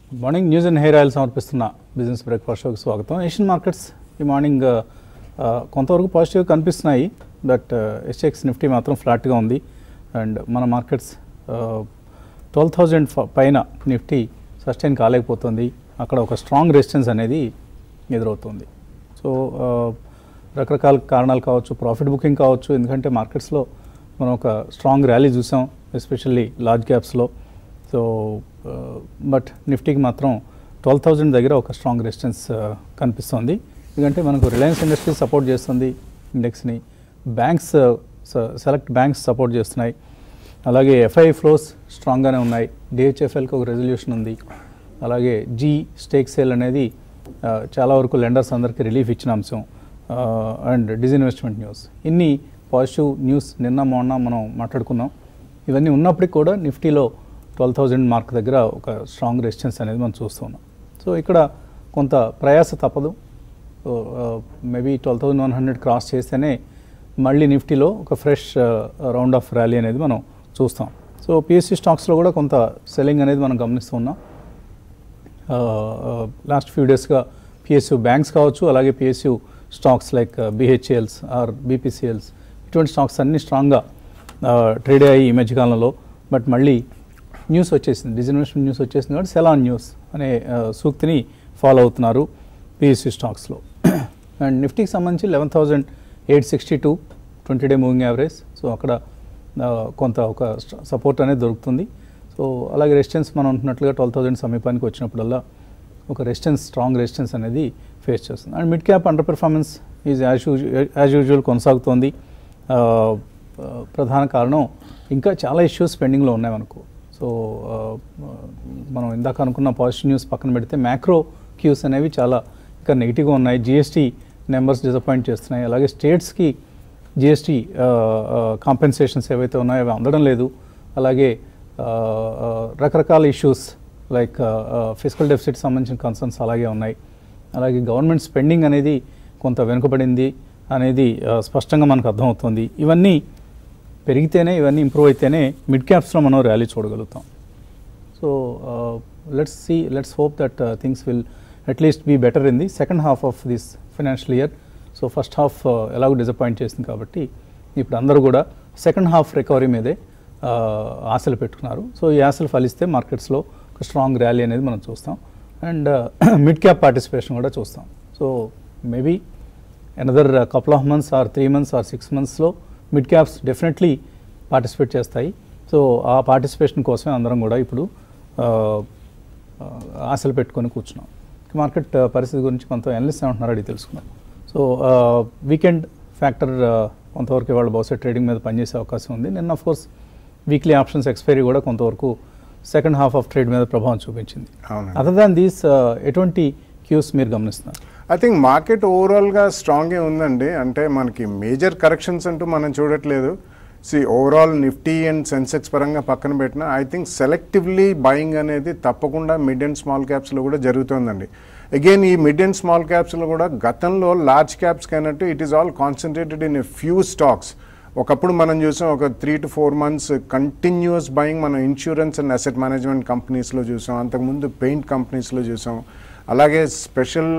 Good morning news and hair oil సమర్పిస్తున్న business breakfast షోకి స్వాగతం ఏషియన్ మార్కెట్స్ ఈ మార్నింగ్ ఆ, కొంతవరకు పాజిటివ్ కనిపిస్తున్నాయి బట్ ఎస్ఎక్స్ నిఫ్టీ మాత్రం ఫ్లాట్గా ఉంది అండ్ మన మార్కెట్స్ ట్వెల్వ్ థౌజండ్ పైన నిఫ్టీ సస్టైన్ కాలేకపోతుంది అక్కడ ఒక స్ట్రాంగ్ రెసిస్టెన్స్ అనేది ఎదురవుతుంది సో ఆ, రకరకాల కారణాలు కావచ్చు ప్రాఫిట్ బుకింగ్ కావచ్చు ఎందుకంటే మార్కెట్స్లో మనం ఒక స్ట్రాంగ్ ర్యాలీ చూసాం ఎస్పెషల్లీ లార్జ్ క్యాప్స్లో సో బట్ నిఫ్టీకి మాత్రం ట్వెల్వ్ థౌజండ్ దగ్గర ఒక స్ట్రాంగ్ రెసిస్టెన్స్ కనిపిస్తుంది ఎందుకంటే మనకు రిలయన్స్ ఇండస్ట్రీ సపోర్ట్ చేస్తుంది ఇండెక్స్ని బ్యాంక్స్ సెలెక్ట్ బ్యాంక్స్ సపోర్ట్ చేస్తున్నాయి అలాగే ఎఫ్ఐ ఫ్లోస్ స్ట్రాంగ్గానే ఉన్నాయి డిహెచ్ఎఫ్ఎల్కి ఒక రెజల్యూషన్ ఉంది అలాగే జీ స్టేక్ సేల్ అనేది ఆ, చాలా వరకు లెండర్స్ అందరికీ రిలీఫ్ ఇచ్చిన అంశం అండ్ డిజిన్వెస్ట్మెంట్ న్యూస్ ఇన్ని పాజిటివ్ న్యూస్ నిన్న మొన్న మనం మాట్లాడుకున్నాం ఇవన్నీ ఉన్నప్పటికీ కూడా నిఫ్టీలో ట్వెల్వ్ థౌజండ్ మార్క్ దగ్గర ఒక స్ట్రాంగ్ రెసిస్టెన్స్ అనేది మనం చూస్తున్నాం సో ఇక్కడ కొంత ప్రయాస తప్పదు maybe twelve thousand one hundred cross చేస్తేనే మళ్ళీ నిఫ్టీలో ఒక ఫ్రెష్ రౌండ్ ఆఫ్ ర్యాలీ అనేది మనం చూస్తాం సో పిఎస్సి స్టాక్స్లో కూడా కొంత సెల్లింగ్ అనేది మనం గమనిస్తూ ఉన్నాం లాస్ట్ ఫ్యూ డేస్గా పిఎస్యు బ్యాంక్స్ కావచ్చు అలాగే PSU stocks like BHELs or BPCLs ఇటువంటి స్టాక్స్ అన్నీ స్ట్రాంగ్గా ట్రేడ్ అయ్యి ఈ మధ్యకాలంలో బట్ మళ్ళీ న్యూస్ వచ్చేసింది డిజిన్వెస్ట్మెంట్ న్యూస్ వచ్చేసింది కాబట్టి సెలాన్ న్యూస్ అనే ఆ, సూక్తిని ఫాలో అవుతున్నారు పిఎస్యు స్టాక్స్లో అండ్ నిఫ్టీకి సంబంధించి eleven thousand eight sixty two twenty day moving average so అక్కడ ఆ, కొంత ఒక సపోర్ట్ అనేది దొరుకుతుంది సో అలాగే రెసిస్టెన్స్ మనం ఉంటున్నట్లుగా ట్వెల్వ్ థౌజండ్ సమీపానికి వచ్చినప్పుడల్లా ఒక రెసిస్టెన్స్ స్ట్రాంగ్ రెసిస్టెన్స్ అనేది ఫేస్ చేస్తుంది and mid cap underperformance is as as usual కొనసాగుతోంది ఆ, ఆ, ప్రధాన కారణం ఇంకా చాలా ఇష్యూస్ పెండింగ్లో ఉన్నాయి మనకు సో ఆ, మనం ఇందాక అనుకున్న పాజిటివ్ న్యూస్ పక్కన పెడితే మ్యాక్రో క్యూస్ అనేవి చాలా ఇంకా నెగిటివ్గా ఉన్నాయి జిఎస్టీ నెంబర్స్ డిసప్పాయింట్ చేస్తున్నాయి అలాగే స్టేట్స్కి జిఎస్టీ కాంపెన్సేషన్స్ ఏవైతే ఉన్నాయో అవి అందడం లేదు అలాగే ఆ, ఆ, రకరకాల ఇష్యూస్ లైక్ ఫిజికల్ డెఫిసిట్ సంబంధించిన కన్సర్న్స్ అలాగే ఉన్నాయి అలాగే గవర్నమెంట్ స్పెండింగ్ అనేది కొంత వెనుకబడింది అనేది ఆ, స్పష్టంగా మనకు అర్థమవుతుంది ఇవన్నీ పెరిగితేనే ఇవన్నీ ఇంప్రూవ్ అయితేనే మిడ్ క్యాప్స్లో మనం ర్యాలీ చూడగలుగుతాం so let's see let's hope that things will at least be better in the second half of this financial year so first half ఎలాగో డిసప్పాయింట్ చేసింది కాబట్టి ఇప్పుడు అందరూ కూడా సెకండ్ హాఫ్ రికవరీ మీదే uh, ఆశలు పెట్టుకున్నారు సో ఈ ఆశలు ఫలిస్తే మార్కెట్స్లో ఒక స్ట్రాంగ్ ర్యాలీ అనేది మనం చూస్తాం అండ్ మిడ్ క్యాప్ పార్టిసిపేషన్ కూడా చూస్తాం so maybe another couple of months or three months or six మంత్స్లో మిడ్ క్యాప్స్ డెఫినెట్లీ పార్టిసిపేట్ చేస్తాయి సో ఆ పార్టిసిపేషన్ కోసమే అందరం కూడా ఇప్పుడు ఆ, ఆ, ఆశలు పెట్టుకొని కూర్చున్నాం మార్కెట్ ఆ, పరిస్థితి గురించి కొంత ఎనలిస్ట్ ఏమంటున్నారో అడిగి తెలుసుకున్నాం సో వీకెండ్ ఫ్యాక్టర్ కొంతవరకు ఇవాళ బహుశా ట్రేడింగ్ మీద పనిచేసే అవకాశం ఉంది నిన్న of course weekly options expiry కూడా కొంతవరకు సెకండ్ హాఫ్ ఆఫ్ ట్రేడ్ మీద ప్రభావం చూపించింది అవునండి. అదర్ దాన్ దీస్ ఎటువంటి క్యూస్ మీరు గమనిస్తున్నారు ఐ థింక్ మార్కెట్ ఓవరాల్గా స్ట్రాంగే ఉందండి అంటే మనకి మేజర్ కరెక్షన్స్ అంటూ మనం చూడట్లేదు see overall Nifty and Sensex పరంగా పక్కన పెట్టిన ఐ థింక్ సెలెక్టివ్లీ బయింగ్ అనేది తప్పకుండా మిడ్ అండ్ స్మాల్ క్యాప్స్లో కూడా జరుగుతుందండి అగైన్ ఈ మిడ్ అండ్ స్మాల్ క్యాప్స్లో కూడా గతంలో లార్జ్ క్యాప్స్ కైనట్టు it is all concentrated in a few stocks ఒకప్పుడు మనం చూసాం ఒక three to four months continuous buying మనం ఇన్సూరెన్స్ అండ్ అసెట్ మేనేజ్మెంట్ కంపెనీస్లో చూసాం అంతకుముందు పెయింట్ కంపెనీస్లో చూసాం అలాగే special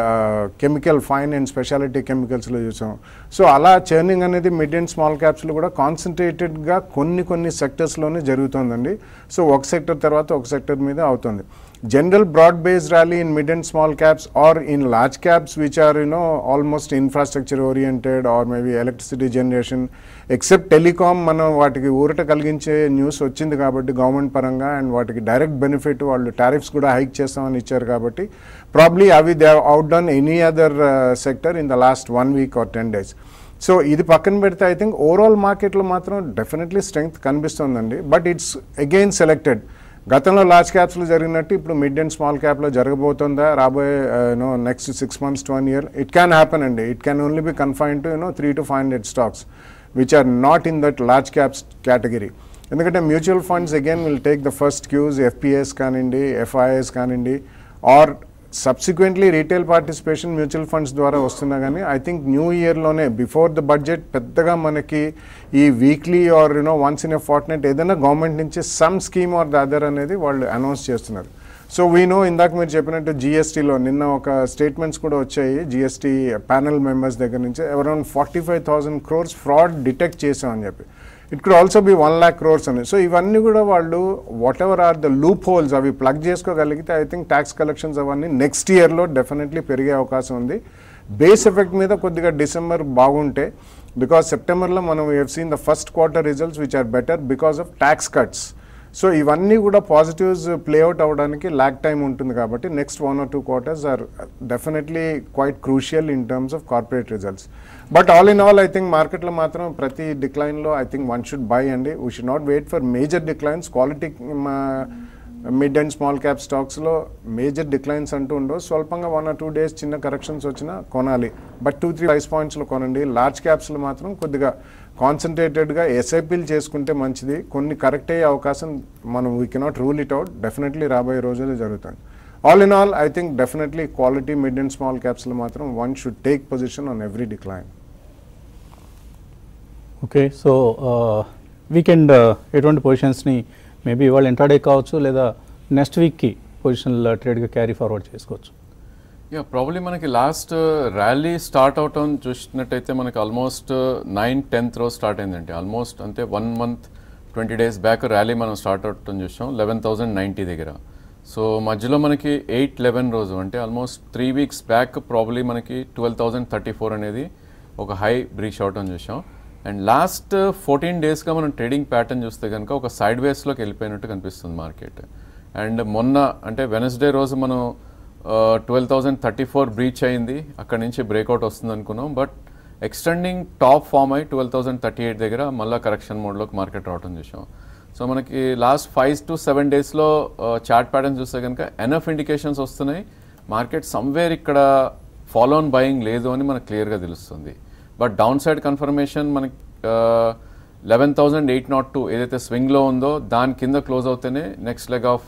chemical fine and speciality కెమికల్స్లో చూసాం సో అలా చర్నింగ్ అనేది మిడ్ అండ్ స్మాల్ క్యాప్స్లో కూడా కాన్సన్ట్రేటెడ్గా కొన్ని కొన్ని సెక్టర్స్లోనే జరుగుతుందండి సో ఒక సెక్టర్ తర్వాత ఒక సెక్టర్ మీద అవుతుంది general broad based rally in mid and small caps or in large caps which are you know almost infrastructure oriented or maybe electricity generation except telecom మనం వాటికి ఊరట కలిగించే న్యూస్ వచ్చింది కాబట్టి గవర్నమెంట్ పరంగా అండ్ వాటికి డైరెక్ట్ బెనిఫిట్ వాళ్ళు టారిఫ్స్ కూడా హైక్ చేస్తామని ఇచ్చారు కాబట్టి ప్రాబ్లీ అవి they out done any other sector in the last one week or ten days so ఇది పక్కన పెడితే ఐ థింక్ ఓవరాల్ మార్కెట్లో మాత్రం డెఫినెట్లీ స్ట్రెంగ్త్ కనిపిస్తుందండి బట్ ఇట్స్ అగైన్ సెలెక్టెడ్ గతంలో లార్జ్ క్యాప్స్లో జరిగినట్టు ఇప్పుడు మిడ్ అండ్ స్మాల్ క్యాప్లో జరగబోతుందా రాబోయే you know next six months to one year it can happen అండి it can only B confined to you know three to five hundred stocks which are not in that large caps category ఎందుకంటే mutual funds again will take the first cues FPIs కానివ్వండి FIIs కానివ్వండి or subsequently retail participation mutual funds ద్వారా వస్తున్నా కానీ I think new ఇయర్లోనే before the budget పెద్దగా మనకి ఈ weekly or you know once in a fortnight ఏదైనా గవర్నమెంట్ నుంచి some scheme or the other అనేది వాళ్ళు అనౌన్స్ చేస్తున్నారు సో వీ నో ఇందాక మీరు చెప్పినట్టు జిఎస్టీలో నిన్న ఒక స్టేట్మెంట్స్ కూడా వచ్చాయి జిఎస్టీ ప్యానల్ మెంబర్స్ దగ్గర నుంచి around forty five thousand crores fraud detect చేసామని చెప్పి it could also be one lakh crores అని సో ఇవన్నీ కూడా వాళ్ళు whatever are the loopholes అవి ప్లగ్ చేసుకోగలిగితే ఐ థింక్ ట్యాక్స్ కలెక్షన్స్ అవన్నీ నెక్స్ట్ ఇయర్లో డెఫినెట్లీ పెరిగే అవకాశం ఉంది బేస్ ఎఫెక్ట్ మీద కొద్దిగా డిసెంబర్ బాగుంటే బికాస్ సెప్టెంబర్లో మనం we seen the first quarter results which are better because of tax cuts so ఇవన్నీ కూడా పాజిటివ్స్ ప్లేఅవుట్ అవ్వడానికి ల్యాక్ టైం ఉంటుంది కాబట్టి next one or two quarters are definitely quite crucial in terms of corporate results but all in all I think మార్కెట్లో మాత్రం ప్రతి డిక్లైన్లో I think one should buy అండి we should not wait for major declines quality mid and small cap స్టాక్స్లో major declines అంటూ ఉండవు స్వల్పంగా one or two days చిన్న కరెక్షన్స్ వచ్చినా కొనాలి బట్ టూ త్రీ ప్రైస్ పాయింట్స్లో కొనండి లార్జ్ క్యాప్స్లో మాత్రం కొద్దిగా కాన్సన్ట్రేటెడ్గా ఎస్ఐపీలు చేసుకుంటే మంచిది కొన్ని కరెక్ట్ అయ్యే అవకాశం మనం we cannot rule it out definitely రాబోయే రోజుల్లో జరుగుతుంది all in all I think definitely quality mid and small క్యాప్స్లో మాత్రం one should take position on every decline okay so weekend ఎటువంటి పొజిషన్స్ని మేబీ ఇవాళ ఇంట్రాడే కావచ్చు లేదా నెక్స్ట్ వీక్కి పొజిషన్లో ట్రేడ్గా క్యారీ ఫార్వర్డ్ చేసుకోవచ్చు యా ప్రాబ్లీ మనకి లాస్ట్ ర్యాలీ స్టార్ట్ అవటం చూసినట్టయితే మనకి ఆల్మోస్ట్ నైన్ టెన్త్ రోజు స్టార్ట్ అయిందండి ఆల్మోస్ట్ అంటే one month twenty days back rally మనం స్టార్ట్ అవటం చూసాం లెవెన్ థౌసండ్ నైంటీ దగ్గర సో మధ్యలో మనకి ఎయిట్ లెవెన్ రోజు అంటే almost three weeks back probably మనకి ట్వెల్వ్ థౌసండ్ థర్టీ ఫోర్ అనేది ఒక హై బ్రీచ్ అవటం చూసాం అండ్ లాస్ట్ ఫోర్టీన్ డేస్గా మనం ట్రేడింగ్ ప్యాటర్న్ చూస్తే కనుక ఒక సైడ్ వేస్లోకి వెళ్ళిపోయినట్టు కనిపిస్తుంది మార్కెట్ అండ్ మొన్న అంటే వెనస్డే రోజు మనం twelve thousand thirty four breach అయింది అక్కడ నుంచి బ్రేక్అవుట్ వస్తుంది అనుకున్నాం బట్ ఎక్స్టెండింగ్ టాప్ ఫామ్ అయి ట్వెల్వ్ థౌసండ్ థర్టీ ఎయిట్ దగ్గర మళ్ళీ కరెక్షన్ మోడ్లోకి మార్కెట్ రావడం చూసాం సో మనకి లాస్ట్ ఫైవ్ టు సెవెన్ డేస్లో చార్ట్ ప్యాటర్న్ చూస్తే కనుక ఎనఫ్ ఇండికేషన్స్ వస్తున్నాయి మార్కెట్ సమ్వేర్ ఇక్కడ ఫాలో ఆన్ బయింగ్ లేదు అని మనకు క్లియర్గా తెలుస్తుంది బట్ డౌన్ సైడ్ కన్ఫర్మేషన్ మనకి eleven thousand eight not two ఏదైతే స్వింగ్లో ఉందో దాని కింద క్లోజ్ అవుతేనే నెక్స్ట్ లెగ్ ఆఫ్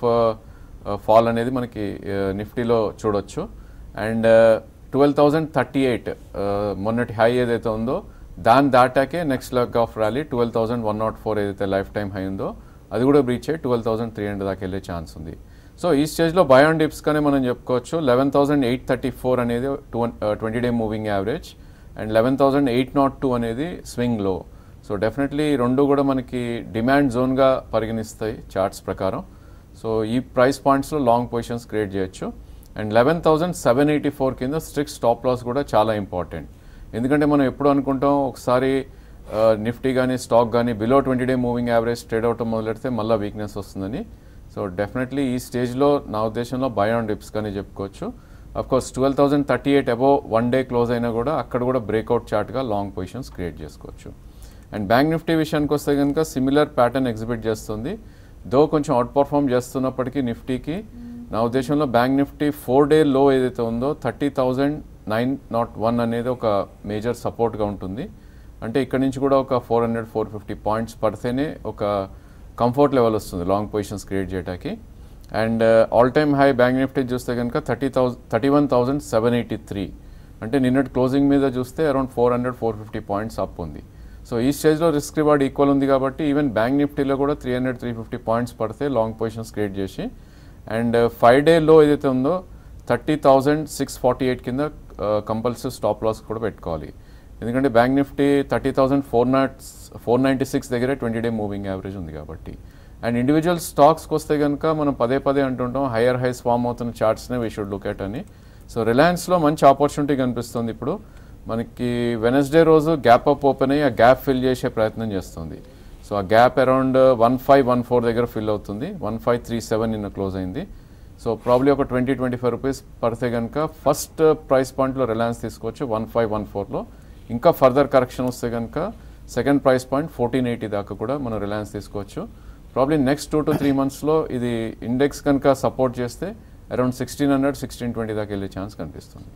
ఫాల్ అనేది మనకి నిఫ్టీలో చూడొచ్చు and twelve thousand thirty eight మొన్నటి హై ఏదైతే ఉందో దాన్ని దాటాకే next leg of rally twelve thousand one not four ఏదైతే లైఫ్ టైం హై ఉందో అది కూడా బ్రీచ్ అయ్యి ట్వెల్వ్ థౌసండ్ త్రీ హండ్రెడ్ దాకా వెళ్ళే ఛాన్స్ ఉంది సో ఈ స్టేజ్లో బయాన్ డిప్స్ కానీ మనం చెప్పుకోవచ్చు eleven thousand eight thirty four అనేది twenty day moving average and eleven thousand eight not two అనేది స్వింగ్ లో సో డెఫినెట్లీ రెండు కూడా మనకి డిమాండ్ జోన్గా పరిగణిస్తాయి చార్ట్స్ ప్రకారం సో ఈ ప్రైస్ పాయింట్స్లో లాంగ్ పొజిషన్స్ క్రియేట్ చేయొచ్చు and eleven thousand seven eighty four కింద స్ట్రిక్ట్ స్టాప్ లాస్ కూడా చాలా ఇంపార్టెంట్ ఎందుకంటే మనం ఎప్పుడు అనుకుంటాం ఒకసారి నిఫ్టీ కానీ స్టాక్ కానీ below twenty day moving average trade అవటం మొదలెడితే మళ్ళీ వీక్నెస్ వస్తుందని సో డెఫినెట్లీ ఈ స్టేజ్లో నా ఉద్దేశంలో బై ఆన్ డిప్స్ కానీ చెప్పుకోవచ్చు of course twelve thousand thirty eight above one day close అయినా కూడా అక్కడ కూడా బ్రేక్అవుట్ చార్ట్గా లాంగ్ పొజిషన్స్ క్రియేట్ చేసుకోవచ్చు అండ్ బ్యాంక్ నిఫ్టీ విషయానికి వస్తే కనుక సిమిలర్ ప్యాటర్న్ ఎగ్జిబిట్ చేస్తుంది దో కొంచెం అవుట్ పర్ఫామ్ చేస్తున్నప్పటికీ నిఫ్టీకి నా ఉద్దేశంలో బ్యాంక్ నిఫ్టీ ఫోర్ డే లో ఏదైతే ఉందో thirty thousand nine not one అనేది ఒక మేజర్ సపోర్ట్గా ఉంటుంది అంటే ఇక్కడ నుంచి కూడా ఒక four hundred four fifty points పడితేనే ఒక కంఫర్ట్ లెవెల్ వస్తుంది లాంగ్ పొజిషన్స్ క్రియేట్ చేయడానికి and all time high bank Nifty చూస్తే కనుక thirty thousand thirty one thousand seven eighty three అంటే నిన్నటి క్లోజింగ్ మీద చూస్తే around four hundred four fifty points up ఉంది సో ఈ స్టేజ్లో రిస్క్ రివార్డ్ ఈక్వల్ ఉంది కాబట్టి ఈవెన్ బ్యాంక్ నిఫ్టీలో కూడా three hundred three fifty points పడితే లాంగ్ పొజిషన్స్ క్రియేట్ చేసి అండ్ ఫైవ్ డే లో ఏదైతే ఉందో thirty thousand six forty eight కింద కంపల్సరీ స్టాప్ లాస్ కూడా పెట్టుకోవాలి ఎందుకంటే bank Nifty thirty thousand four not four ninety six దగ్గర ట్వంటీ డే మూవింగ్ యావరేజ్ ఉంది కాబట్టి అండ్ ఇండివిజువల్ స్టాక్స్కి వస్తే కనుక మనం పదే పదే అంటుంటాం హయ్యర్ హైస్ ఫామ్ అవుతున్న చార్ట్స్నే వీ షుడ్ లుక్ ఎట్ అని సో రిలయన్స్లో మంచి ఆపర్చునిటీ కనిపిస్తుంది ఇప్పుడు మనకి వెనస్డే రోజు గ్యాప్ అప్ ఓపెన్ అయ్యి ఆ గ్యాప్ ఫిల్ చేసే ప్రయత్నం చేస్తుంది సో ఆ gap around one five one four దగ్గర ఫిల్ అవుతుంది వన్ ఫైవ్ త్రీ సెవెన్ నిన్న క్లోజ్ అయింది సో ప్రాబ్లీ ఒక ట్వంటీ ట్వంటీ ఫైవ్ రూపీస్ పడితే కనుక ఫస్ట్ ప్రైస్ పాయింట్లో రిలయన్స్ తీసుకోవచ్చు వన్ ఫైవ్ వన్ ఫోర్లో ఇంకా ఫర్దర్ కరెక్షన్ వస్తే కనుక second price point fourteen eighty దాకా కూడా మనం రిలయన్స్ తీసుకోవచ్చు probably next two to three మంత్స్లో ఇది ఇండెక్స్ కనుక సపోర్ట్ చేస్తే around sixteen hundred sixteen twenty దాకా వెళ్ళే ఛాన్స్ కనిపిస్తుంది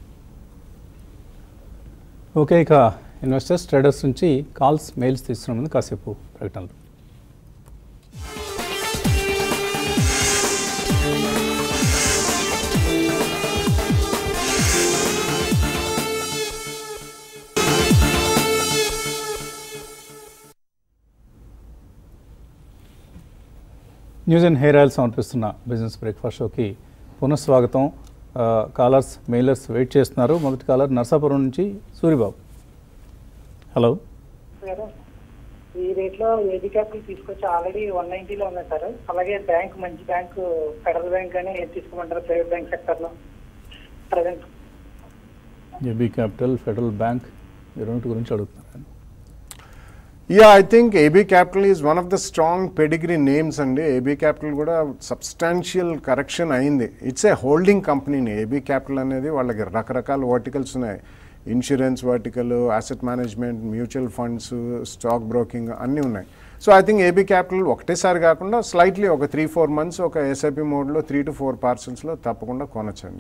ఓకే ఇక ఇన్వెస్టర్స్ ట్రేడర్స్ నుంచి కాల్స్ మెయిల్స్ తీసుకున్న ముందు కాసేపు ప్రకటనలు న్యూస్ అండ్ హెయిర్ ఆయిల్ సమర్పిస్తున్న బిజినెస్ బ్రేక్ఫాస్ట్ షోకి పునఃస్వాగతం ఆ, కాలర్స్ మెయిలర్స్ వెయిట్ చేస్తున్నారు మొదటి కాలర్ నర్సాపురం నుంచి సూరిబాబు హలో సార్ ఈ రేట్లో ఏది క్యాపిటల్ తీసుకొచ్చి ఆల్రెడీ వన్ నైన్టీలో ఉన్నాయి సార్ అలాగే బ్యాంక్ మంచి బ్యాంక్ ఫెడరల్ బ్యాంక్ అని ఏది తీసుకోమంటారు ప్రైవేట్ బ్యాంక్ సెక్టర్లో present AB Capital Federal Bank ఈ రెండింటి గురించి అడుగుతున్నాను yeah I think AB Capital is one of the strong pedigree names అండి ఏబీ క్యాపిటల్ కూడా సబ్స్టాన్షియల్ కరెక్షన్ అయింది ఇట్స్ ఏ హోల్డింగ్ కంపెనీని ఏబీ క్యాపిటల్ అనేది వాళ్ళకి రకరకాల వర్టికల్స్ ఉన్నాయి insurance vertical asset management mutual funds stock broking అన్నీ ఉన్నాయి so I think AB Capital ఒకటేసారి కాకుండా స్లైట్లీ ఒక త్రీ ఫోర్ మంత్స్ ఒక ఎస్ఐపి మోడ్లో త్రీ టు ఫోర్ పార్సల్స్లో తప్పకుండా కొనొచ్చండి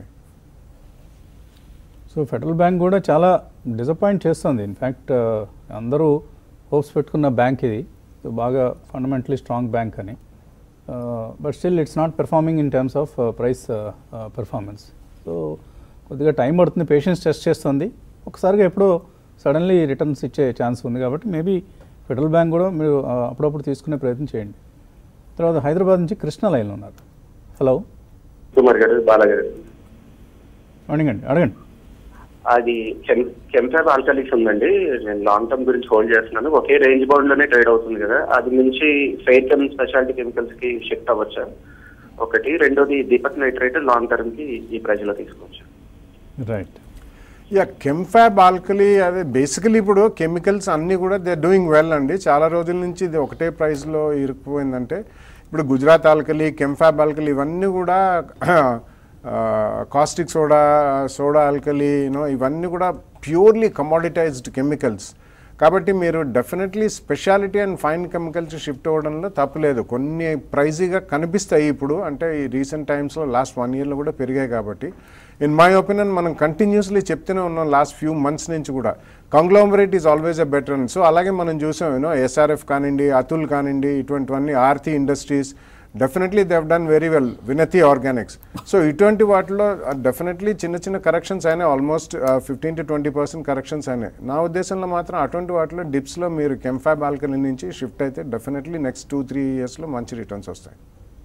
సో ఫెడరల్ బ్యాంక్ కూడా చాలా డిసప్పాయింట్ చేస్తుంది ఇన్ఫ్యాక్ట్ అందరూ హోప్స్ పెట్టుకున్న బ్యాంక్ ఇది సో బాగా ఫండమెంటలీ స్ట్రాంగ్ బ్యాంక్ అని but still it's not performing in terms of price performance so కొద్దిగా టైం పడుతుంది పేషెన్స్ టెస్ట్ చేస్తుంది ఒకసారిగా ఎప్పుడో సడన్లీ రిటర్న్స్ ఇచ్చే ఛాన్స్ ఉంది కాబట్టి మేబీ ఫెడరల్ బ్యాంక్ కూడా మీరు uh, అప్పుడప్పుడు తీసుకునే ప్రయత్నం చేయండి తర్వాత హైదరాబాద్ నుంచి కృష్ణ లైన్లో ఉన్నారు హలో కుమార్ గారు బాలగారు మార్నింగ్ అండి అడగండి అది కెంఫాబ్ ఆల్కలిక్స్ ఉందండి నేను లాంగ్ టర్మ్ గురించి హోల్డ్ చేస్తున్నాను ఒకే రేంజ్ బౌండ్ లోనే ట్రేడ్ అవుతుంది కదా అది నుంచి ఫెయిర్ కెమ్ స్పెషాలిటీ కెమికల్స్ కి షిఫ్ట్ అవ్వచ్చా ఒకటి రెండోది దీపక్ నైట్రేట్ లాంగ్ టర్మ్ కి ఈ ప్రైజ్ లో తీసుకోవచ్చు రైట్ యా కెంఫాబ్ ఆల్కలీ అదే బేసికలీ ఇప్పుడు కెమికల్స్ అన్నీ కూడా దే డూయింగ్ వెల్ అండి చాలా రోజుల నుంచి ఇది ఒకటే ప్రైస్లో ఇరుక్కుపోయిందంటే ఇప్పుడు గుజరాత్ ఆల్కలీ కెంఫాబ్ ఆల్కలీ ఇవన్నీ కూడా caustic soda soda alkali you know ఇవన్నీ కూడా ప్యూర్లీ కమోడిటైజ్డ్ కెమికల్స్ కాబట్టి మీరు definitely speciality and fine chemicals shift అవ్వడంలో తప్పులేదు కొన్ని ప్రైజీగా కనిపిస్తాయి ఇప్పుడు అంటే ఈ రీసెంట్ టైమ్స్లో లాస్ట్ వన్ ఇయర్లో కూడా పెరిగాయి కాబట్టి ఇన్ మై ఒపీనియన్ మనం కంటిన్యూస్లీ చెప్తూనే ఉన్నాం లాస్ట్ ఫ్యూ మంత్స్ నుంచి కూడా conglomerate is always a better and so అలాగే మనం చూసాం యూనో ఎస్ఆర్ఎఫ్ కానివ్వండి అతుల్ కానివ్వండి ఇటువంటివన్నీ Aarti Industries definitely they've done very well Vinati Organics so ఇటువంటి వాటిలో డెఫినెట్లీ చిన్న చిన్న కరెక్షన్స్ అయినాయి almost fifteen to twenty percent corrections అయినాయి నా ఉద్దేశంలో మాత్రం అటువంటి వాటిలో డిప్స్లో మీరు కెంఫాబ్ ఆల్కలీ నుంచి షిఫ్ట్ అయితే డెఫినెట్లీ నెక్స్ట్ టూ త్రీ ఇయర్స్లో మంచి రిటర్న్స్ వస్తాయి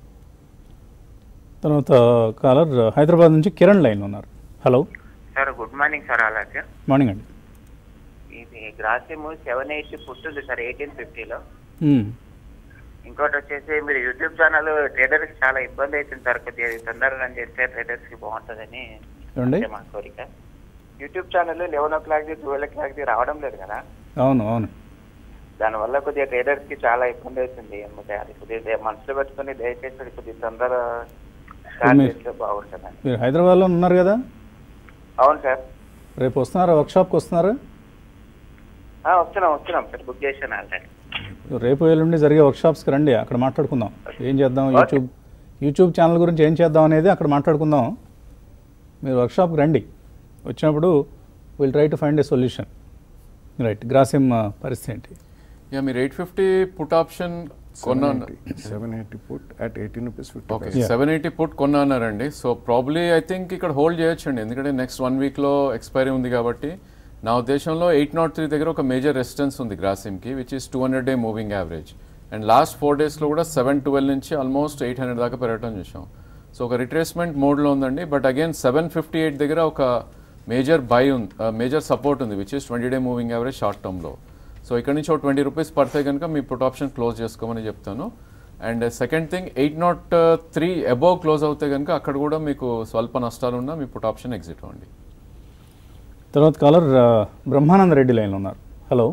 తర్వాత కాలర్ హైదరాబాద్ నుంచి కిరణ్ లైన్ ఉన్నారు hello sir good morning sir అలాగే మార్నింగ్ అండి ఇది గ్రాసిమ్ సెవెన్ ఎయిటీ పుట్టింది సార్ ఎయిటీన్ ఫిఫ్టీలో మ్మ్. ఇంకోటి వచ్చేసి మీరు యూట్యూబ్ ఛానల్ ట్రేడర్స్ చాలా ఇబ్బంది అవుతుంది సార్ కొద్దిగా ఇది తొందరగా రన్ చేస్తే ట్రేడర్స్ కి బాగుంటుందని ఏమండి అంతే మా కోరిక యూట్యూబ్ ఛానల్ లెవెన్ ఓ క్లాక్ది ట్వెల్వ్ ఓ క్లాక్ది రావడం లేదు కదా అవును అవును దానివల్ల కొద్దిగా ట్రేడర్స్ కి చాలా ఇబ్బంది అవుతుంది అందుకే అది కొద్దిగా మనసులో పెట్టుకుని దయచేసి అది కొద్దిగా తొందర స్టార్ట్ మీరు- చేస్తే బాగుంటుందని మీరు హైదరాబాద్లో ఉన్నారు కదా అవును సార్ రేపు వస్తున్నారా వర్క్షాప్కి వస్తున్నారా ఆ, వస్తున్నాం వస్తున్నాం సార్ బుక్ చేశాను ఆల్రెడీ రేపు ఎల్లుండి జరిగే వర్క్షాప్స్కి రండి అక్కడ మాట్లాడుకుందాం ఏం చేద్దాం యూట్యూబ్ యూట్యూబ్ ఛానల్ గురించి ఏం చేద్దాం అనేది అక్కడ మాట్లాడుకుందాం మీరు వర్క్షాప్కి రండి వచ్చినప్పుడు will try to find a solution right Grasim ఆ, పరిస్థితి ఏంటి యా మీరు ఎయిట్ ఫిఫ్టీ పుట్ ఆప్షన్ కొన్నా seven eighty put at eighteen rupees fifty okay seven eighty put కొన్నా అన్నారండి సో ప్రాబ్లీ ఐ థింక్ ఇక్కడ హోల్డ్ చేయొచ్చండి ఎందుకంటే నెక్స్ట్ వన్ వీక్లో ఎక్స్పైరీ ఉంది కాబట్టి నా ఉద్దేశంలో ఎయిట్ నాట్ త్రీ దగ్గర ఒక మేజర్ రెసిస్టెన్స్ ఉంది గ్రాసిమ్కి which is two hundred day moving average and last four డేస్లో కూడా సెవెన్ ట్వెల్వ్ నుంచి ఆల్మోస్ట్ ఎయిట్ హండ్రెడ్ దాకా పెరగటం చూసాం సో ఒక రిట్రేస్మెంట్ మోడ్లో ఉందండి but again seven fifty eight దగ్గర ఒక మేజర్ బై ఉంది మేజర్ సపోర్ట్ ఉంది which is twenty day moving average short టర్మ్లో సో ఇక్కడ నుంచి ఒక ట్వంటీ రూపీస్ పడితే కనుక మీ పుట్ ఆప్షన్ క్లోజ్ చేసుకోమని చెప్తాను and second thing eight not three above close అవుతే కనుక అక్కడ కూడా మీకు స్వల్ప నష్టాలు ఉన్నా మీ పుట్ ఆప్షన్ ఎగ్జిట్ అవ్వండి తర్వాత కాలర్ ఆ, బ్రహ్మానంద రెడ్డి లైన్లో ఉన్నారు హలో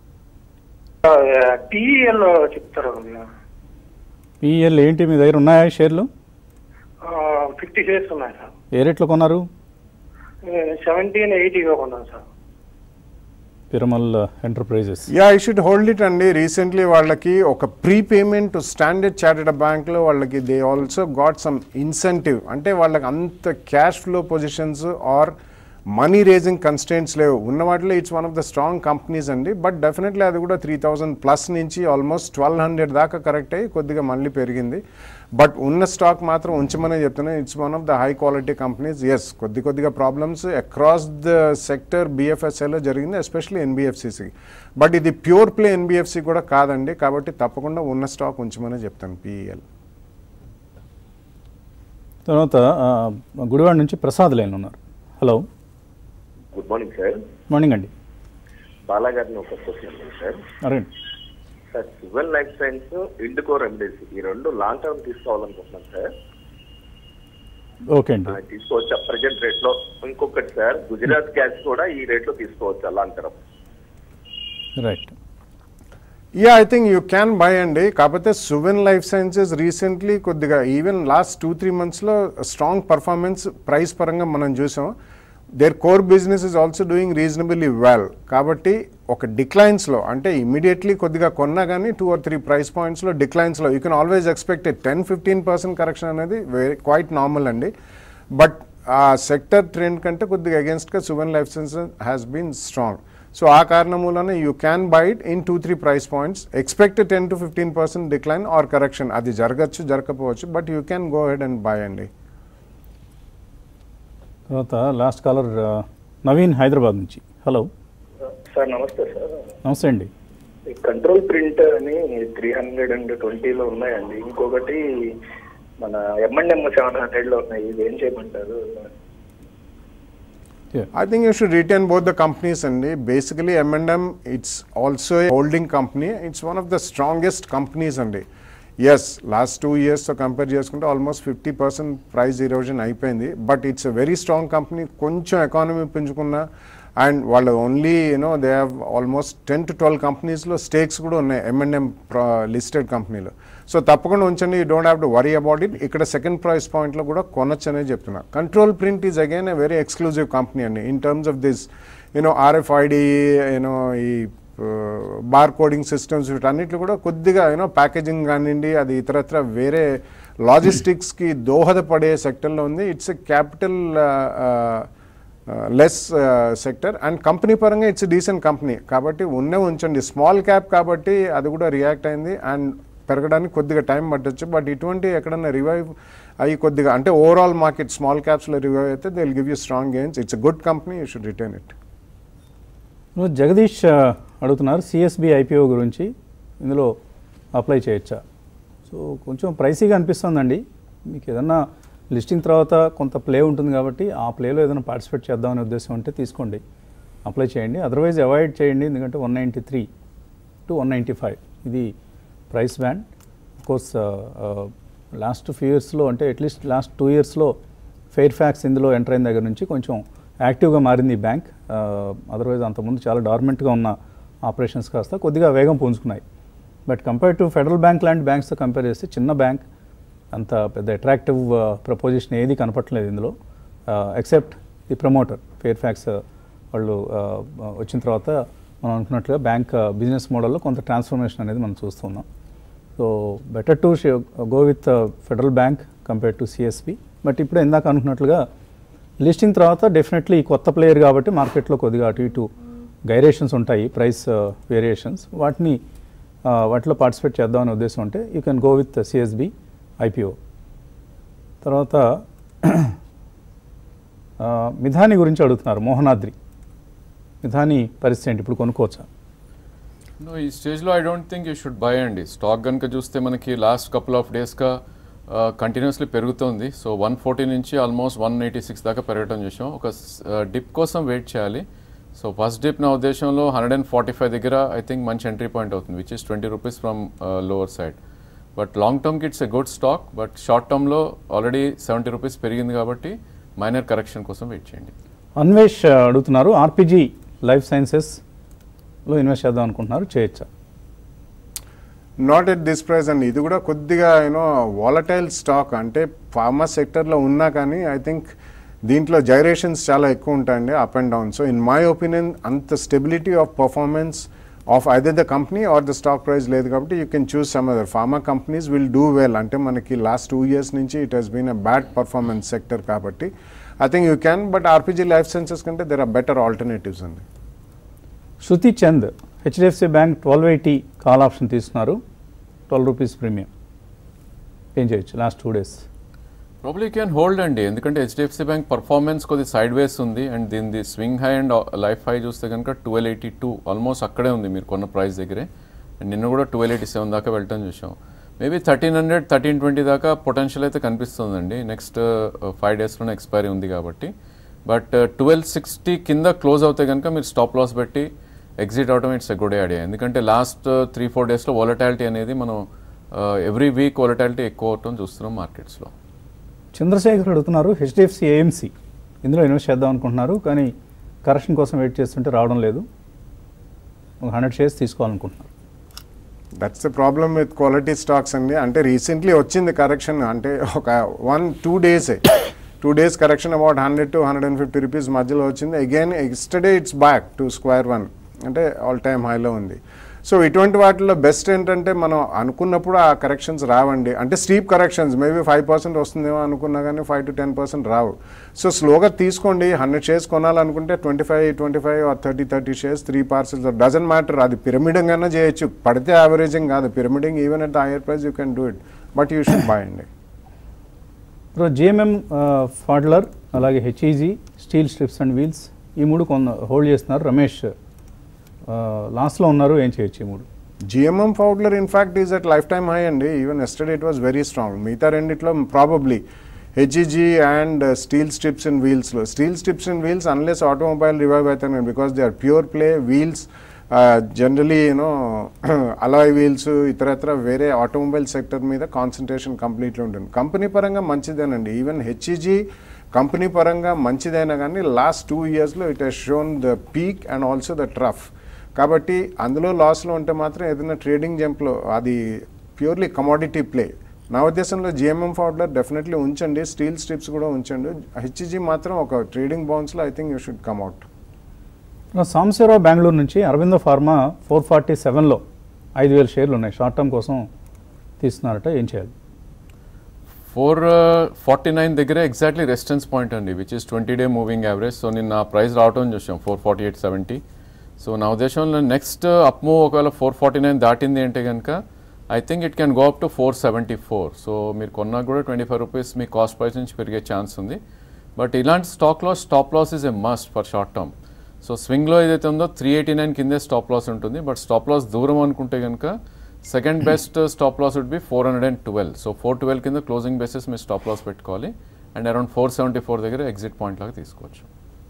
టీఈఎల్ చెప్తారు పిఎల్ ఏంటి మీ దగ్గర ఉన్నాయా షేర్లు ఫిఫ్టీ షేర్స్ ఉన్నాయి సార్ ఏ రేట్లో కొన్నారు సెవెంటీన్ ఎయిటీగా కొన్నాను sir Piramal enterprises yeah I should hold it అండి రీసెంట్లీ వాళ్ళకి ఒక ప్రీ పేమెంట్ స్టాండర్డ్ చార్టెడ్ బ్యాంక్లో వాళ్ళకి they also got some incentive అంటే వాళ్ళకి అంత cash flow positions or money raising constraints లేవు ఉన్న వాటిలో it's one of the strong companies అండి బట్ డెఫినెట్లీ అది కూడా త్రీ థౌజండ్ ప్లస్ నుంచి ఆల్మోస్ట్ ట్వెల్వ్ హండ్రెడ్ దాకా కరెక్ట్ అయ్యి కొద్దిగా మళ్ళీ పెరిగింది బట్ ఉన్న స్టాక్ మాత్రం ఉంచమనే చెప్తున్నాను it's one of the high quality companies yes కొద్ది కొద్దిగా ప్రాబ్లమ్స్ అక్రాస్ ద సెక్టర్ బిఎఫ్ఎస్ఐలో జరిగింది ఎస్పెషల్లీ ఎన్బిఎఫ్సిసి బట్ ఇది ప్యూర్ ప్లే ఎన్బిఎఫ్సి కూడా కాదండి కాబట్టి తప్పకుండా ఉన్న స్టాక్ ఉంచమనే చెప్తాను పిఈఎల్ తర్వాత ఆ, గుడివాడ నుంచి ప్రసాద్ లైన్ ఉన్నారు hello good morning sir morning అండి బాలా గారిని ఒక క్వశ్చన్ ఉంది సార్ అరేండి sir Suven life science Indoco remedies ఈ రెండు లాంగ్ టర్మ్ తీసుకోవాలనుకుంటున్నాను సార్ ఓకే అండి ఆ, తీసుకోవచ్చా ప్రజెంట్ రేట్ లో ఇంకొకటి సార్ గుజరాత్ గ్యాస్ కూడా ఈ రేట్ లో తీసుకోవచ్చా long term right yeah I think you can buy అండి కాకపోతే సువెన్ లైఫ్ సైన్సెస్ రీసెంట్లీ కొద్దిగా ఈవెన్ లాస్ట్ టూ త్రీ మంత్స్లో స్ట్రాంగ్ పర్ఫార్మెన్స్ ప్రైస్ పరంగా మనం చూసాం there core business is also doing reasonably well కాబట్టి ఒక డిక్లైన్స్లో అంటే ఇమీడియట్లీ కొద్దిగా కొన్నా కానీ టూ ఆర్ త్రీ ప్రైస్ పాయింట్స్లో డిక్లైన్స్లో you can always expect ten fifteen percent correction అనేది వెరీ క్వైట్ నార్మల్ అండి బట్ ఆ సెక్టర్ ట్రెండ్ కంటే కొద్దిగా అగేన్స్ట్గా Suven life sciences has been strong so ఆ కారణం మూలన you can buy it in two three price points expect ten to fifteen percent decline or correction అది జరగచ్చు జరగకపోవచ్చు but you can go ahead and buy అండి తర్వాత లాస్ట్ కాలర్ నవీన్ హైదరాబాద్ నుంచి hello sir నమస్తే సార్ నమస్తే అండి ఈ కంట్రోల్ ప్రింట్ అని త్రీ హండ్రెడ్ అండ్ ట్వంటీలో ఉన్నాయండి ఇంకొకటి మన ఎంఎండ్ఎం సెవెన్ హండ్రెడ్లో ఉన్నాయి ఇది ఏం చేయమంటారు I think you should retain both the companies and basically M&M it's also a holding company it's one of the strongest companies అండి ఎస్ లాస్ట్ టూ ఇయర్స్తో కంపేర్ చేసుకుంటే almost fifty percent price erosion అయిపోయింది but it's a very strong company కొంచెం economy పెంచుకున్న and వాళ్ళు only you know they have almost ten to twelve కంపెనీస్లో stakes కూడా ఉన్నాయి ఎంఎన్ఎం లిస్టెడ్ కంపెనీలో సో తప్పకుండా ఉంచండి you don't have to worry about it ఇక్కడ సెకండ్ ప్రైస్ పాయింట్లో కూడా కొనొచ్చు అనేది చెప్తున్నా control print is again a very exclusive company అండి in terms of this you know RFID you know ఈ బార్ కోడింగ్ సిస్టమ్స్ వీటన్నిటిలో కూడా కొద్దిగా యూనో ప్యాకేజింగ్ కానివ్వండి అది ఇతరత్ర వేరే లాజిస్టిక్స్కి దోహదపడే సెక్టర్లో ఉంది it's a capital less sector and company పరంగా ఇట్స్ డీసెంట్ కంపెనీ కాబట్టి ఉన్నే ఉంచండి స్మాల్ క్యాప్ కాబట్టి అది కూడా రియాక్ట్ అయింది అండ్ పెరగడానికి కొద్దిగా టైం పట్టొచ్చు బట్ ఇటువంటి ఎక్కడన్నా రివైవ్ అయ్యి కొద్దిగా అంటే ఓవరాల్ మార్కెట్ స్మాల్ క్యాప్స్లో రివైవ్ అయితే they will give you strong gains it's a good company you should retain it నువ్వు జగదీష్ ఆ, అడుగుతున్నారు సిఎస్బి ఐపీఓ గురించి ఇందులో అప్లై చేయొచ్చా సో కొంచెం ప్రైసీగా అనిపిస్తుందండి మీకు ఏదన్నా లిస్టింగ్ తర్వాత కొంత ప్లే ఉంటుంది కాబట్టి ఆ ప్లేలో ఏదైనా పార్టిసిపేట్ చేద్దామనే ఉద్దేశం ఉంటే తీసుకోండి అప్లై చేయండి అదర్వైజ్ అవాయిడ్ చేయండి ఎందుకంటే one ninety three to one ninety five ఇది price band course last few ఇయర్స్లో అంటే అట్లీస్ట్ లాస్ట్ టూ ఇయర్స్లో ఫెయిర్ ఫ్యాక్స్ ఇందులో ఎంటర్ అయిన దగ్గర నుంచి కొంచెం యాక్టివ్గా మారింది ఈ బ్యాంక్ అదర్వైజ్ అంతకుముందు చాలా డార్మెంట్గా ఉన్న ఆపరేషన్స్ కాస్త కొద్దిగా వేగం పుంజుకున్నాయి but compare to Federal Bank లాంటి బ్యాంక్స్తో కంపేర్ చేస్తే చిన్న బ్యాంక్ అంత పెద్ద అట్రాక్టివ్ ప్రపోజిషన్ ఏది కనపట్లేదు ఇందులో except the promoter Fairfax వాళ్ళు ఆ, వచ్చిన తర్వాత మనం అనుకున్నట్లుగా బ్యాంక్ బిజినెస్ మోడల్లో కొంత ట్రాన్స్ఫర్మేషన్ అనేది మనం చూస్తున్నాం so better to go with Federal Bank compare to CSB but ఇప్పుడు ఇందాక అనుకున్నట్లుగా లిస్టింగ్ తర్వాత డెఫినెట్లీ కొత్త ప్లేయర్ కాబట్టి మార్కెట్లో కొద్దిగా అటు ఇటు గైరేషన్స్ ఉంటాయి ప్రైస్ వేరియేషన్స్ వాటిని ఆ, వాటిలో పార్టిసిపేట్ చేద్దామనే ఉద్దేశం ఉంటే you can go with CSB IPO తర్వాత ఆ, మిథాని గురించి అడుగుతున్నారు మోహనాద్రి మిథాని పరిస్థితి ఏంటి ఇప్పుడు కొనుక్కోవచ్చా No, ఈ స్టేజ్లో I don't think you should buy అండి స్టాక్ కనుక చూస్తే మనకి లాస్ట్ కపుల్ ఆఫ్ డేస్గా కంటిన్యూస్లీ పెరుగుతోంది సో వన్ ఫార్టీ నుంచి ఆల్మోస్ట్ వన్ ఎయిటీ సిక్స్ దాకా పెరగడం చూసాం ఒక డిప్ కోసం వెయిట్ చేయాలి సో ఫస్ట్ డిప్ నా ఉద్దేశంలో హండ్రెడ్ అండ్ ఫార్టీ ఫైవ్ దగ్గర ఐ థింక్ మంచి ఎంట్రీ పాయింట్ అవుతుంది which is twenty rupees from lower side but long టర్మ్కి it's a good stock but short టర్మ్లో ఆల్రెడీ సెవెంటీ రూపీస్ పెరిగింది కాబట్టి మైనర్ కరెక్షన్ కోసం వెయిట్ చేయండి అన్వేష్ ఆ, అడుగుతున్నారు ఆర్పిజి లైఫ్ సైన్సెస్లో ఇన్వెస్ట్ చేద్దాం అనుకుంటున్నారు చేయొచ్చా నాట్ ఎట్ దిస్ ప్రైస్ అండి ఇది కూడా కొద్దిగా యూనో వాలటైల్ స్టాక్ అంటే ఫార్మా సెక్టర్లో ఉన్నా కానీ ఐ థింక్ దీంట్లో జైరేషన్స్ చాలా ఎక్కువ ఉంటాయండి up and down so in my opinion అంత stability of performance of either the company or the stock price లేదు కాబట్టి you can choose some other pharma companies will do well అంటే మనకి లాస్ట్ టూ ఇయర్స్ నుంచి it has been a bad performance sector కాబట్టి I think you can but RPG life sciences కంటే దెర్ ఆర్ బెటర్ ఆల్టర్నేటివ్స్ అండి Shruti Chand HDFC bank twelve eighty call option తీసుకున్నారు ట్వెల్వ్ రూపీస్ ప్రీమియం ఏం చేయొచ్చు last two days probably can hold అండి ఎందుకంటే HDFC bank performance కొద్ది sideways ఉంది and దీని swing high and life high చూస్తే కనుక ట్వెల్వ్ ఎయిటీ టూ ఆల్మోస్ట్ అక్కడే ఉంది మీరు కొన్న ప్రైస్ దగ్గరే అండ్ నిన్న కూడా ట్వెల్వ్ ఎయిటీ సెవెన్ దాకా వెళ్ళటం చూసాం maybe thirteen hundred thirteen twenty దాకా పొటెన్షియల్ అయితే కనిపిస్తుందండి నెక్స్ట్ ఫైవ్ డేస్లోనే ఎక్స్పైరీ ఉంది కాబట్టి బట్ ట్వెల్వ్ సిక్స్టీ కింద క్లోజ్ అవుతే కనుక మీరు స్టాప్ లాస్ పెట్టి ఎగ్జిట్ అవడం ఇట్స్ ఎ గుడ్ ఐడియా ఎందుకంటే లాస్ట్ త్రీ ఫోర్ డేస్లో వాలటాలిటీ అనేది మనం ఎవ్రీ వీక్ వాలటాలిటీ ఎక్కువ అవటం చూస్తున్నాం మార్కెట్స్లో చంద్రశేఖర్ అడుగుతున్నారు హెచ్డిఎఫ్సి ఏఎంసీ ఇందులో ఇన్వెస్ట్ చేద్దాం అనుకుంటున్నారు కానీ కరెక్షన్ కోసం వెయిట్ చేస్తుంటే రావడం లేదు ఒక హండ్రెడ్ షేర్స్ తీసుకోవాలనుకుంటున్నారు that's the problem with quality stocks అండి అంటే రీసెంట్లీ వచ్చింది కరెక్షన్ అంటే ఒక వన్ టూ డేసే two days correction about hundred to hundred and fifty rupees మధ్యలో వచ్చింది again yesterday it's back to square one అంటే ఆల్ టైమ్ హైలో ఉంది సో ఇటువంటి వాటిలో బెస్ట్ ఏంటంటే మనం అనుకున్నప్పుడు ఆ కరెక్షన్స్ రావండి అంటే steep corrections maybe five percent వస్తుందేమో అనుకున్నా కానీ ఫైవ్ టు టెన్ పర్సెంట్ రావు సో స్లోగా తీసుకోండి హండ్రెడ్ షేర్స్ కొనాలనుకుంటే twenty five twenty five or thirty thirty shares three parcels doesn't matter అది పిరమిడింగ్ అయినా చేయొచ్చు పడితే యావరేజింగ్ కాదు pyramiding even at the higher price you can do it but you should buy అండి ఇప్పుడు జిఎంఎం ఫాడ్లర్ అలాగే HEG steel strips and wheels ఈ మూడు కొన్న హోల్డ్ చేస్తున్నారు రమేష్ లాస్ట్లో ఉన్నారు ఏం చేయొచ్చు ఈ మూడు GMM Pfaudler in fact is at lifetime high అండి even yesterday it was very strong మిగతా రెండిట్లో probably HEG and steel strips and వీల్స్లో steel strips and wheels unless automobile revive అవుతాయి because they are pure play wheels generally you know alloy ఇతరత్ర వేరే automobile sector మీద concentration completely ఉంటుంది company పరంగా మంచిదేనండి ఈవెన్ హెచ్ఈజీ కంపెనీ పరంగా మంచిదైనా కానీ లాస్ట్ టూ ఇయర్స్లో it has shown the peak and also the trough కాబట్టి అందులో లాస్లో ఉంటే మాత్రం ఏదైనా ట్రేడింగ్ జంప్లో అది ప్యూర్లీ కమాడిటీ ప్లే నా ఉద్దేశంలో జిఎంఎం ఫౌడ్లర్ డెఫినెట్లీ ఉంచండి స్టీల్ స్ట్రిప్స్ కూడా ఉంచండి హెచ్ఈజీ మాత్రం ఒక ట్రేడింగ్ బౌన్స్లో I think you should come out Sambasivarao Bengaluru నుంచి అరవిందో ఫార్మా ఫోర్ ఫార్టీ సెవెన్లో ఐదు వేల షేర్లు ఉన్నాయి షార్ట్ టర్మ్ కోసం తీస్తున్నారట ఏం చేయాలి ఫోర్ ఫార్టీ నైన్ దగ్గర ఎగ్జాక్ట్లీ రెసిస్టెన్స్ పాయింట్ అండి which is twenty day moving average so నిన్న ప్రైస్ రావటం చూసాం four forty eight seventy so నా ఉద్దేశంలో నెక్స్ట్ అప్ మూవ్ ఒకవేళ ఫోర్ ఫార్టీ నైన్ దాటింది అంటే కనుక I think it can go up to four seventy four so మీరు కొన్నా కూడా ట్వంటీ ఫైవ్ రూపీస్ మీ కాస్ట్ ప్రైస్ నుంచి పెరిగే ఛాన్స్ ఉంది బట్ ఇలాంటి స్టాక్లో stop loss is a must for short term so స్వింగ్లో ఏదైతే ఉందో త్రీ ఎయిటీ నైన్ కిందే స్టాప్ లాస్ ఉంటుంది బట్ స్టాప్ లాస్ దూరం అనుకుంటే కనుక second best stop loss would be four hundred and twelve so four twelve కింద క్లోజింగ్ బేసిస్ మీరు స్టాప్ లాస్ పెట్టుకోవాలి and around four seventy four దగ్గర ఎగ్జిట్ పాయింట్ లాగా తీసుకోవచ్చు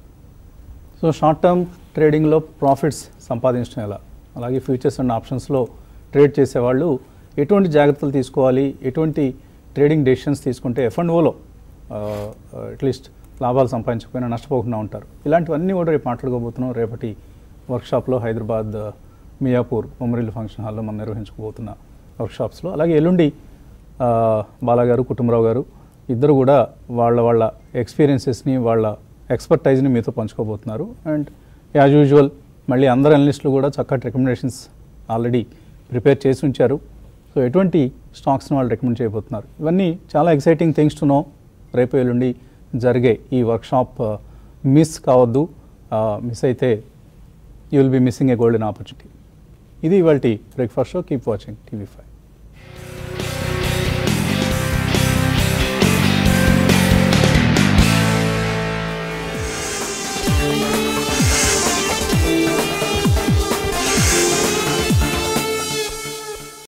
సో షార్ట్ టర్మ్ ట్రేడింగ్లో ప్రాఫిట్స్ సంపాదించడం ఎలా అలాగే ఫ్యూచర్స్ అండ్ ఆప్షన్స్లో ట్రేడ్ చేసేవాళ్ళు ఎటువంటి జాగ్రత్తలు తీసుకోవాలి ఎటువంటి ట్రేడింగ్ డెసిషన్స్ తీసుకుంటే ఎఫ్ అండ్ ఓలో అట్లీస్ట్ లాభాలు సంపాదించకపోయినా నష్టపోకుండా ఉంటారు ఇలాంటివన్నీ కూడా రేపు మాట్లాడుకోబోతున్నాం రేపటి వర్క్షాప్లో హైదరాబాద్ మియాపూర్ ఉమ్మరిల్లు ఫంక్షన్ హాల్లో మనం నిర్వహించుకోబోతున్న వర్క్షాప్స్లో అలాగే ఎల్లుండి ఆ, బాలాగారు కుటుంబరావు గారు ఇద్దరు కూడా వాళ్ళ వాళ్ళ ఎక్స్పీరియన్సెస్ని వాళ్ళ ఎక్స్పర్టైజ్ని మీతో పంచుకోబోతున్నారు అండ్ యాజ్ యూజువల్ మళ్ళీ అందరు అనలిస్టులు కూడా చక్కటి రికమెండేషన్స్ ఆల్రెడీ ప్రిపేర్ చేసి ఉంచారు సో ఎటువంటి స్టాక్స్ని వాళ్ళు రికమెండ్ చేయబోతున్నారు ఇవన్నీ చాలా ఎక్సైటింగ్ థింగ్స్ టు నో రేపు ఎల్లుండి జరిగే ఈ వర్క్షాప్ మిస్ కావద్దు మిస్ అయితే you will be missing a golden opportunity ఇది ఇవాళ breakfast show keep watching TV five